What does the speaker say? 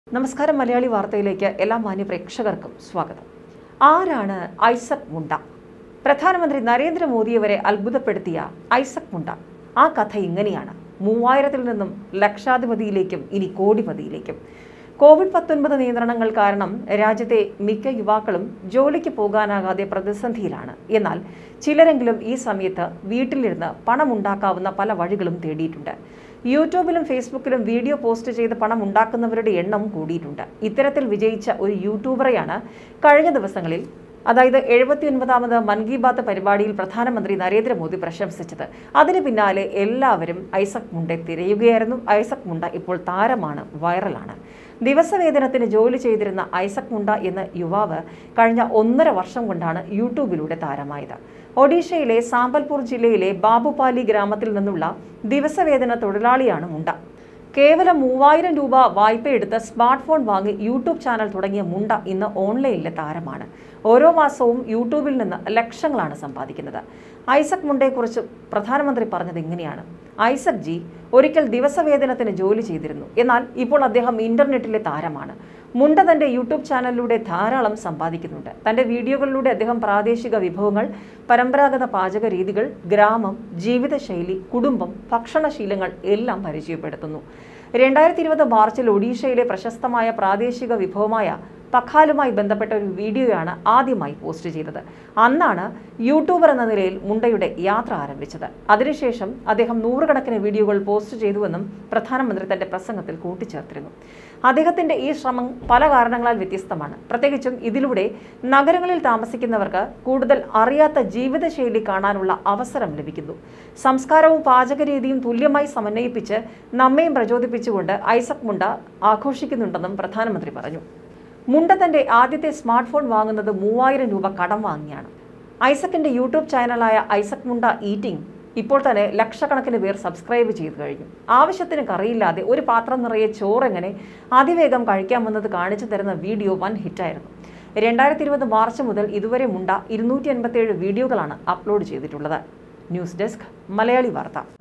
നമസ്കാരം മലയാളി വാർത്തയിലേക്ക് എല്ലാ മാന്യ പ്രേക്ഷകർക്കും സ്വാഗതം ആരാണ് ഐസക് മുണ്ട പ്രധാനമന്ത്രി നരേന്ദ്രമോദിയെ വരെ അത്ഭുതപ്പെടുത്തിയ ഐസക് മുണ്ട ആ കഥ ഇങ്ങനെയാണ് മൂവായിരത്തിൽ നിന്നും ലക്ഷാധിപതിയിലേക്കും ഇനി കോടിപതിയിലേക്കും കോവിഡ് പത്തൊൻപത് നിയന്ത്രണങ്ങൾ കാരണം രാജ്യത്തെ മിക്ക യുവാക്കളും ജോലിക്ക് പോകാനാകാതെ പ്രതിസന്ധിയിലാണ് എന്നാൽ ചിലരെങ്കിലും ഈ സമയത്ത് വീട്ടിലിരുന്ന് പണമുണ്ടാക്കാവുന്ന പല വഴികളും തേടിയിട്ടുണ്ട് യൂട്യൂബിലും ഫേസ്ബുക്കിലും വീഡിയോ പോസ്റ്റ് ചെയ്ത് പണം ഉണ്ടാക്കുന്നവരുടെ എണ്ണം കൂടിയിട്ടുണ്ട് ഇത്തരത്തിൽ വിജയിച്ച ഒരു യൂട്യൂബറെയാണ് കഴിഞ്ഞ ദിവസങ്ങളിൽ അതായത് എഴുപത്തി ഒൻപതാമത് മൻ കി ബാത്ത് പരിപാടിയിൽ പ്രധാനമന്ത്രി നരേന്ദ്രമോദി പ്രശംസിച്ചത് അതിന് പിന്നാലെ എല്ലാവരും ഐസക് മുണ്ടെ തിരയുകയായിരുന്നു ഐസക് മുണ്ട ഇപ്പോൾ താരമാണ് വൈറലാണ് ദിവസവേതനത്തിന് ജോലി ചെയ്തിരുന്ന ഐസക് മുണ്ട എന്ന യുവാവ് കഴിഞ്ഞ ഒന്നര വർഷം കൊണ്ടാണ് യൂട്യൂബിലൂടെ താരമായത് ഒഡീഷയിലെ സാമ്പൽപൂർ ജില്ലയിലെ ബാബുപാലി ഗ്രാമത്തിൽ നിന്നുള്ള ദിവസവേതന തൊഴിലാളിയാണ് മുണ്ട കേവലം മൂവായിരം രൂപ വായ്പയെടുത്ത് സ്മാർട്ട് ഫോൺ വാങ്ങി യൂട്യൂബ് ചാനൽ തുടങ്ങിയ മുണ്ട ഇന്ന് ഓൺലൈനിലെ താരമാണ് ഓരോ മാസവും യൂട്യൂബിൽ നിന്ന് ലക്ഷങ്ങളാണ് സമ്പാദിക്കുന്നത് ഐസക് മുണ്ടയെക്കുറിച്ച് പ്രധാനമന്ത്രി പറഞ്ഞത് ഇങ്ങനെയാണ് ഐസക് ജി ഒരിക്കൽ ദിവസവേതനത്തിന് ജോലി ചെയ്തിരുന്നു എന്നാൽ ഇപ്പോൾ അദ്ദേഹം ഇന്റർനെറ്റിലെ താരമാണ് മുണ്ട തന്റെ യൂട്യൂബ് ചാനലിലൂടെ ധാരാളം സമ്പാദിക്കുന്നുണ്ട് തന്റെ വീഡിയോകളിലൂടെ അദ്ദേഹം പ്രാദേശിക വിഭവങ്ങൾ പരമ്പരാഗത പാചക രീതികൾ ഗ്രാമം ജീവിതശൈലി കുടുംബം ഭക്ഷണശീലങ്ങൾ എല്ലാം പരിചയപ്പെടുത്തുന്നു രണ്ടായിരത്തി ഇരുപത് മാർച്ചിൽ ഒഡീഷയിലെ പ്രശസ്തമായ പ്രാദേശിക വിഭവമായ പഖാലുമായി ബന്ധപ്പെട്ട ഒരു വീഡിയോയാണ് ആദ്യമായി പോസ്റ്റ് ചെയ്തത് അന്നാണ് യൂട്യൂബർ എന്ന നിലയിൽ മുണ്ടയുടെ യാത്ര ആരംഭിച്ചത് അതിനുശേഷം അദ്ദേഹം നൂറുകണക്കിന് വീഡിയോകൾ പോസ്റ്റ് ചെയ്തുവെന്നും പ്രധാനമന്ത്രി തന്റെ പ്രസംഗത്തിൽ കൂട്ടിച്ചേർത്തിരുന്നു അദ്ദേഹത്തിന്റെ ഈ ശ്രമം പല കാരണങ്ങളാൽ വ്യത്യസ്തമാണ് പ്രത്യേകിച്ചും ഇതിലൂടെ നഗരങ്ങളിൽ താമസിക്കുന്നവർക്ക് കൂടുതൽ അറിയാത്ത ജീവിതശൈലി കാണാനുള്ള അവസരം ലഭിക്കുന്നു സംസ്കാരവും പാചകരീതിയും തുല്യമായി സമന്വയിപ്പിച്ച് നമ്മയും പ്രചോദിപ്പിച്ചുകൊണ്ട് ഐസക് മുണ്ട ആഘോഷിക്കുന്നുണ്ടെന്നും പ്രധാനമന്ത്രി പറഞ്ഞു മുണ്ട തന്റെ ആദ്യത്തെ സ്മാർട്ട് ഫോൺ വാങ്ങുന്നത് മൂവായിരം രൂപ കടം വാങ്ങിയാണ് ഐസക്കിന്റെ യൂട്യൂബ് ചാനലായ ഐസക് മുണ്ട ഈറ്റിംഗ് ഇപ്പോൾ തന്നെ ലക്ഷക്കണക്കിന് പേർ സബ്സ്ക്രൈബ് ചെയ്തു കഴിഞ്ഞു ആവശ്യത്തിന് കറിയില്ലാതെ ഒരു പാത്രം നിറയെ ചോറെങ്ങനെ അതിവേഗം കഴിക്കാമെന്നത് കാണിച്ചു തരുന്ന വീഡിയോ വൻ ഹിറ്റായിരുന്നു രണ്ടായിരത്തി ഇരുപത് മാർച്ച് മുതൽ ഇതുവരെ മുണ്ട ഇരുന്നൂറ്റി അൻപത്തിയേഴ് വീഡിയോകളാണ് അപ്ലോഡ് ചെയ്തിട്ടുള്ളത് ന്യൂസ് ഡെസ്ക് മലയാളി വാർത്ത